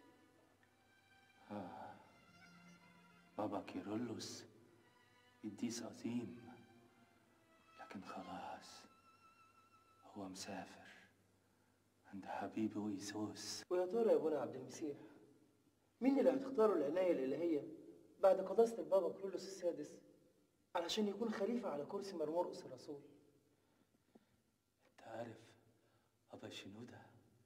آه. بابا كيرلس قديس عظيم لكن خلاص هو مسافر عند حبيبي وإيسوس ويا ترى يا ابونا عبد المسيح مين اللي هتختاره العناية الإلهية بعد قداسة البابا كرولوس السادس علشان يكون خليفة على كرسي مرمرقس الرسول انت عارف أبا شنودة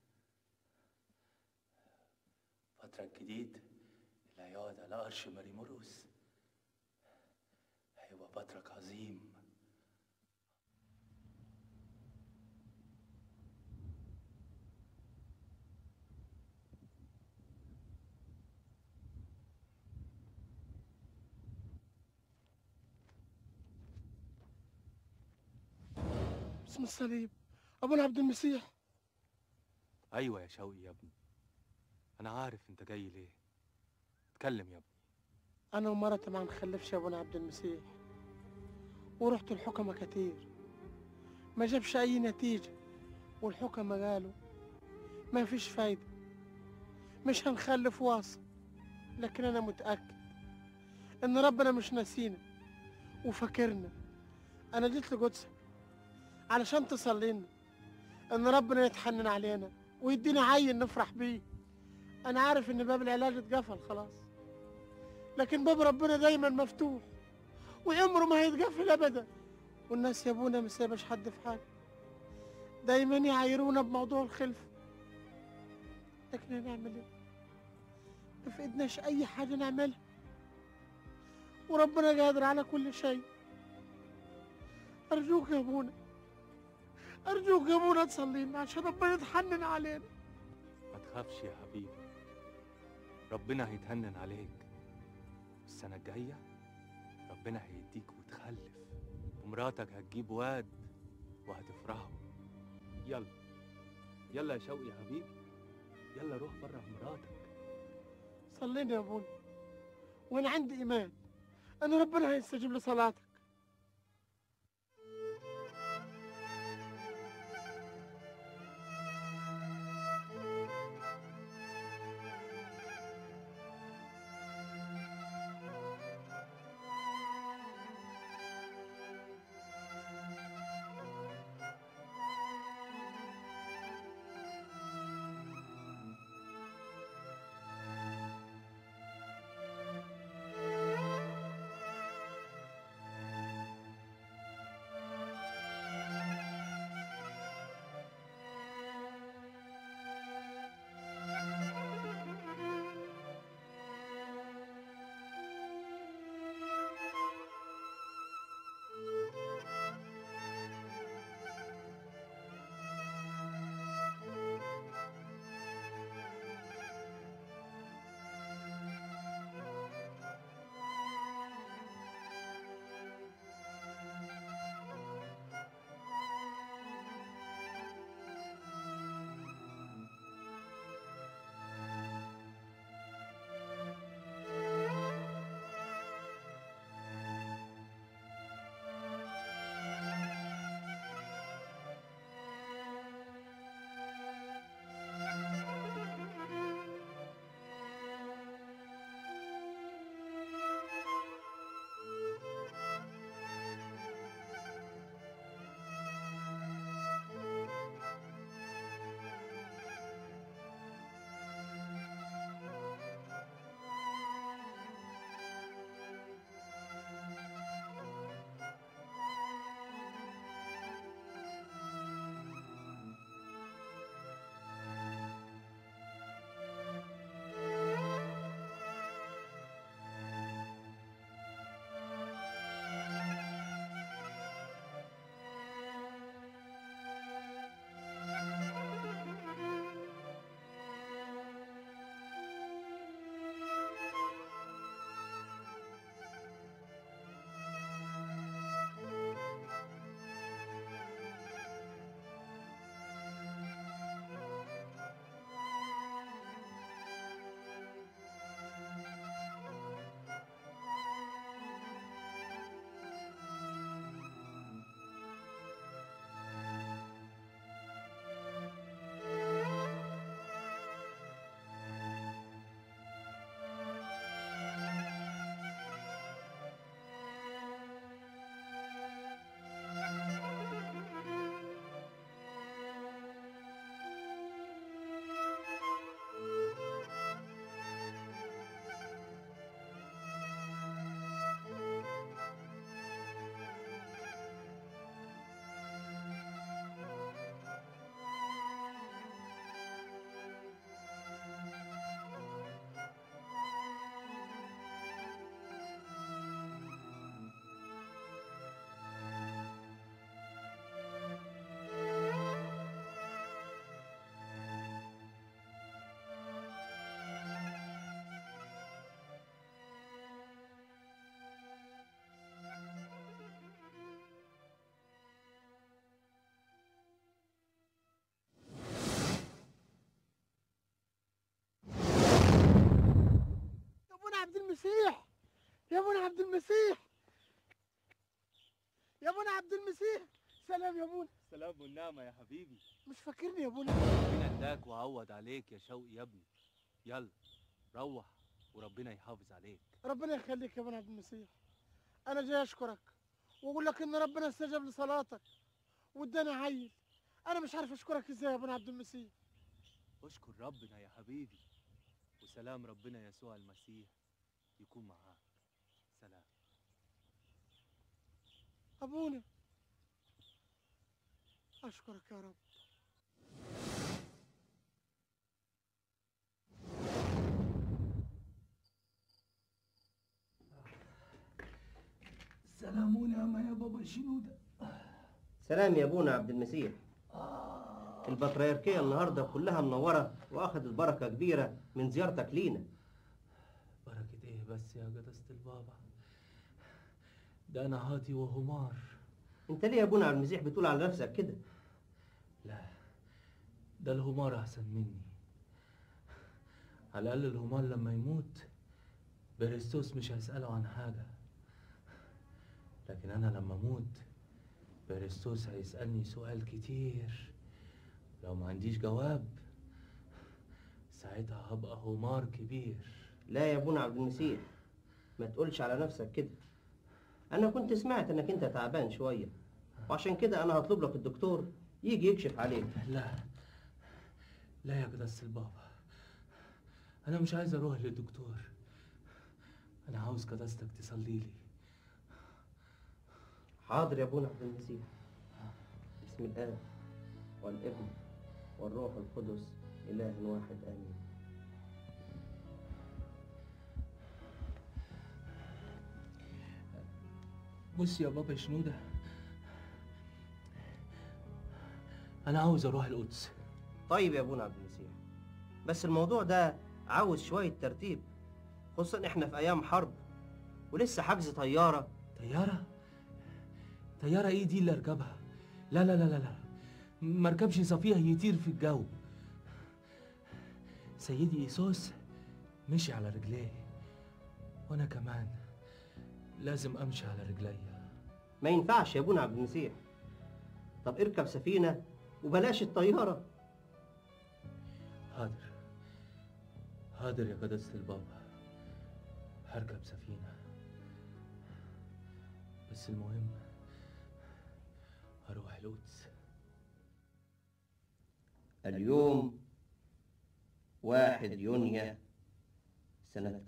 فترة الجديد اللي هيقعد على قرش ماري مرقس هيبقى بطرك عظيم اسم الصليب ابونا عبد المسيح أيوة يا شوقي يا ابني أنا عارف أنت جاي ليه اتكلم يا ابني انا ومرتي ما نخلفش يا ابونا عبد المسيح ورحت الحكمة كتير ما جابش اي نتيجة والحكمة قالوا ما فيش فايدة مش هنخلف واصل لكن انا متأكد ان ربنا مش ناسينا وفاكرنا انا جيت لقدسك علشان تصلينا ان ربنا يتحنن علينا ويدينا عيل نفرح بيه انا عارف ان باب العلاج اتقفل خلاص لكن باب ربنا دايما مفتوح وعمره ما هيتقفل ابدا والناس يا ابونا ما سايبش حد في حاله دايما يعايرونا بموضوع الخلفه لكن هنعمل ايه ما في ايدناش اي حاجه نعملها وربنا قادر على كل شيء ارجوك يا ابونا ارجوك يا ابونا تصلي لنا عشان ربنا يتحنن علينا ما تخافش يا حبيبي ربنا هيتهنن عليك السنة الجاية ربنا هيديك وتخلف ومراتك هتجيب واد وهتفرحوا يلا يلا يا شوقي يا حبيبي يلا روح بره مراتك صلينا يا ابونا وانا عندي ايمان ان ربنا هيستجيب لصلاتك ابونا عبد المسيح يا ابونا عبد المسيح سلام يا ابونا سلام والنعمة يا حبيبي مش فاكرني يا ابونا ربنا اداك وعوض عليك يا شوقي يا ابني يلا روح وربنا يحافظ عليك ربنا يخليك يا ابونا عبد المسيح انا جاي اشكرك واقول لك ان ربنا استجاب لصلاتك واداني عيل انا مش عارف اشكرك ازاي يا ابونا عبد المسيح اشكر ربنا يا حبيبي وسلام ربنا يسوع المسيح يكون معاك سلام ابونا اشكرك يا رب سلام ونعمة يا بابا شنودة سلام يا ابونا عبد المسيح البطريركية النهاردة كلها منورة واخدت بركة كبيرة من زيارتك لينا بركة ايه بس يا قداسة البابا ده انا هاتي وهمار انت ليه يا ابونا عبد المسيح بتقول على نفسك كده لا ده الهمار احسن مني على الاقل الهمار لما يموت بريستوس مش هيسأله عن حاجة لكن انا لما اموت بريستوس هيسألني سؤال كتير لو ما عنديش جواب ساعتها هبقى همار كبير لا يا ابونا عبد المسيح ما تقولش على نفسك كده انا كنت سمعت انك انت تعبان شوية وعشان كده انا هطلب لك الدكتور يجي يكشف عليك لا لا يا قداسة البابا أنا مش عايز أروح للدكتور أنا عاوز قداستك تصلي لي حاضر يا ابونا عبد المسيح بسم الاب والابن والروح القدس اله واحد امين بص يا بابا شنودة أنا عاوز أروح القدس طيب يا ابونا عبد المسيح بس الموضوع ده عاوز شوية ترتيب خصوصا احنا في ايام حرب ولسه حجز طيارة طيارة؟ طيارة إيه دي اللي أركبها؟ لا لا لا لا لا ما أركبش صفيح يطير في الجو سيدي إيسوس مشي على رجليه وأنا كمان لازم أمشي على رجليا ما ينفعش يا ابونا عبد المسيح طب اركب سفينة وبلاش الطيارة حاضر حاضر يا قداسة البابا هركب سفينة بس المهم هروح القدس اليوم واحد يونيو سنة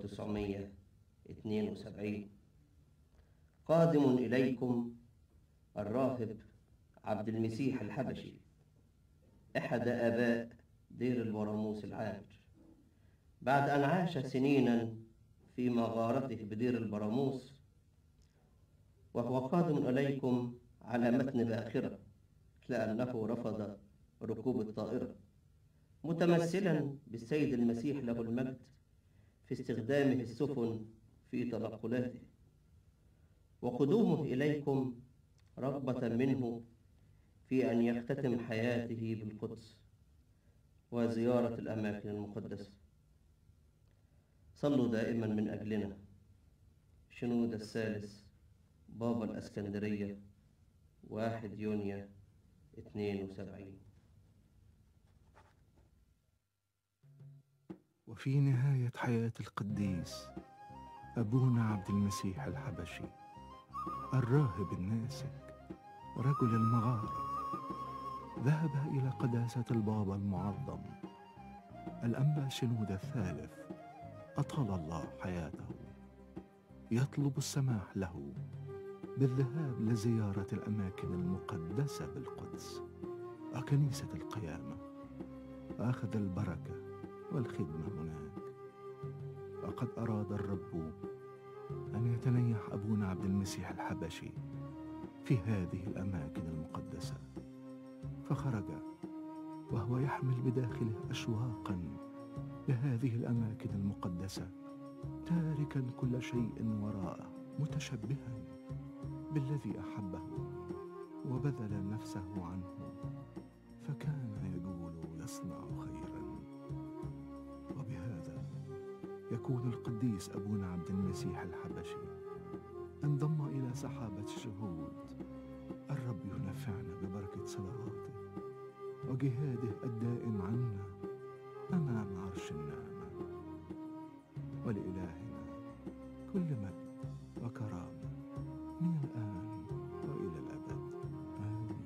1972 قادم إليكم الراهب عبد المسيح الحبشي أحد آباء دير البراموس العامر بعد أن عاش سنينا في مغارته بدير البراموس وهو قادم إليكم على متن باخرة لأنه رفض ركوب الطائرة متمثلا بالسيد المسيح له المجد في استخدامه السفن في تنقلاته وقدومه إليكم رغبة منه في أن يختتم حياته بالقدس وزيارة الأماكن المقدسة صلوا دائما من أجلنا شنود الثالث بابا الأسكندرية واحد يونيو اتنين وسبعين وفي نهاية حياة القديس أبونا عبد المسيح الحبشي الراهب الناسك رجل المغارة ذهب إلى قداسة البابا المعظم الأنبا شنود الثالث أطال الله حياته يطلب السماح له بالذهاب لزيارة الأماكن المقدسة بالقدس وكنيسة القيامة أخذ البركة والخدمة هناك وقد أراد الرب أن يتنيح أبونا عبد المسيح الحبشي في هذه الأماكن المقدسة فخرج وهو يحمل بداخله أشواقا لهذه الأماكن المقدسة تاركا كل شيء وراءه متشبها بالذي أحبه وبذل نفسه عنه فكان يقول يصنع خيرا وبهذا يكون القديس أبونا عبد المسيح الحبشي انضم إلى سحابة الشهود الرب ينفعنا ببركة صلواته وجهاده الدائم عنا أمام عرش النعمة ولإلهنا كل مجد وكرامة من الآن وإلى الأبد آمين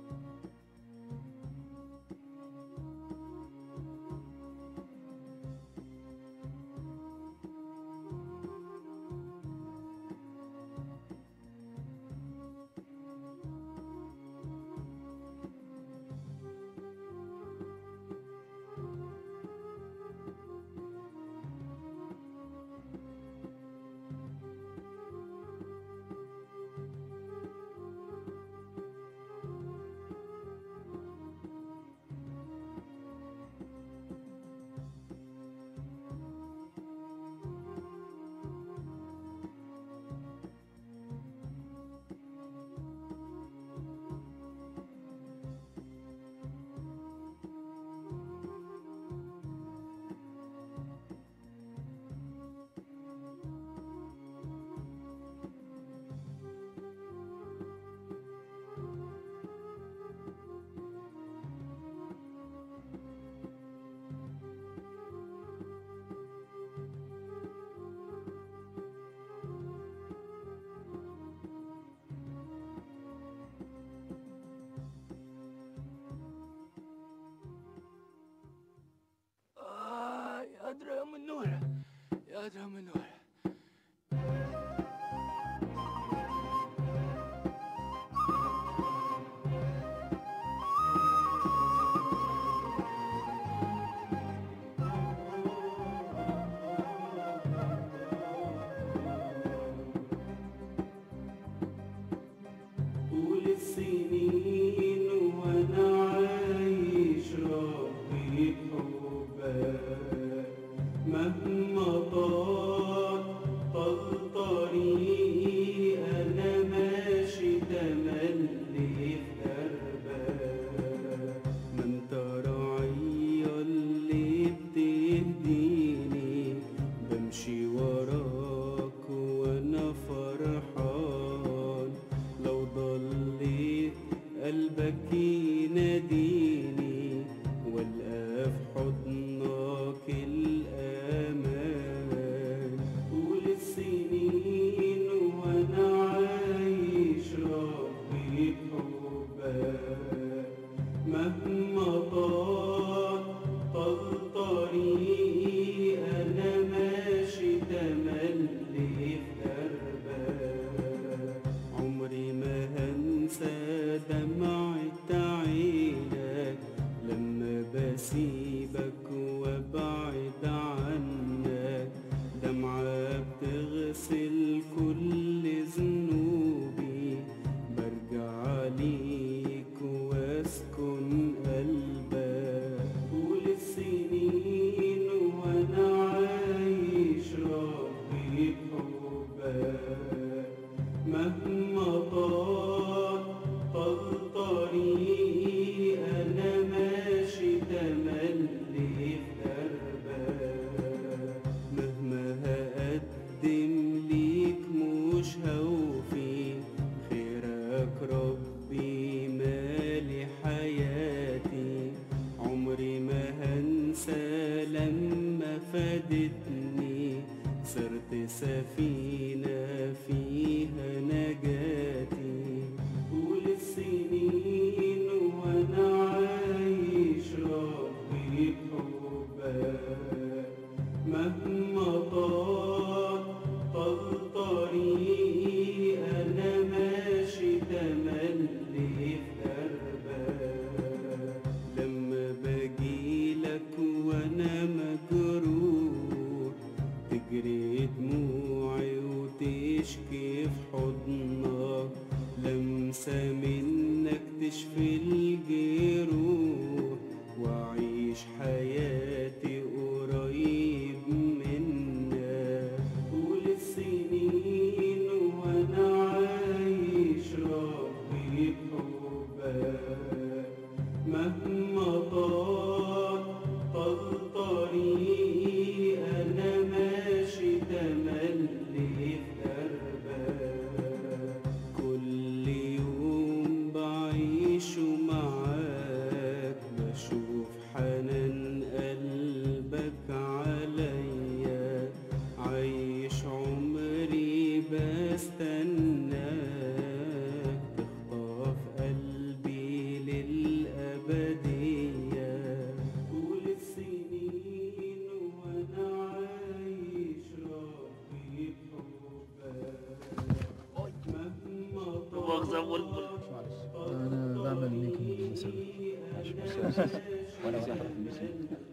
آه يا أدرى يا أم النور يا أدرى يا أم النور طول السنين وانا عايش ربي بحبك مهما طال طال طريقي انا ماشي تملي في دربك ما انت راعية اللي بتهديني بمشي وراك وانا فرحان لو ضليت قلبك يناديني والقى في حضنك الامان طول السنين وانا عايش ربي بحبك مهما طال طال طريقي انا ماشي تملي في دربك عمري ما هنسى دمعة عينك لما بسيبك وابعد عنك دمعة بتغسل كل ذنوبي برجع ليك واسكن قلبك طول السنين وانا عايش ربي بحبك مهما طال طال طريقي انا ماشي تملي في دربك مهما هقدم ليك مش هوفي خيرك ربي مالي حياتي عمري ما هنسى لما فادتني صرت سفينة فيها نجاتي طول السنين وانا عايش ربي بحبك مهما طال طال طريقي انا ماشي تملي في دربك لما باجيلك وانا مجروح تجري دموعي وتشكي في حضنك لمسة منك تشفي الجروح وأعيش حياتي قريب منك طول السنين وأنا عايش ربي بحبك مهما طال طال طريقي أنا ماشي بستناك تخطف قلبي للأبدية طول السنين وأنا عايش ربي بحبك مهما انا بعمل ميكنج مثلا وانا وانا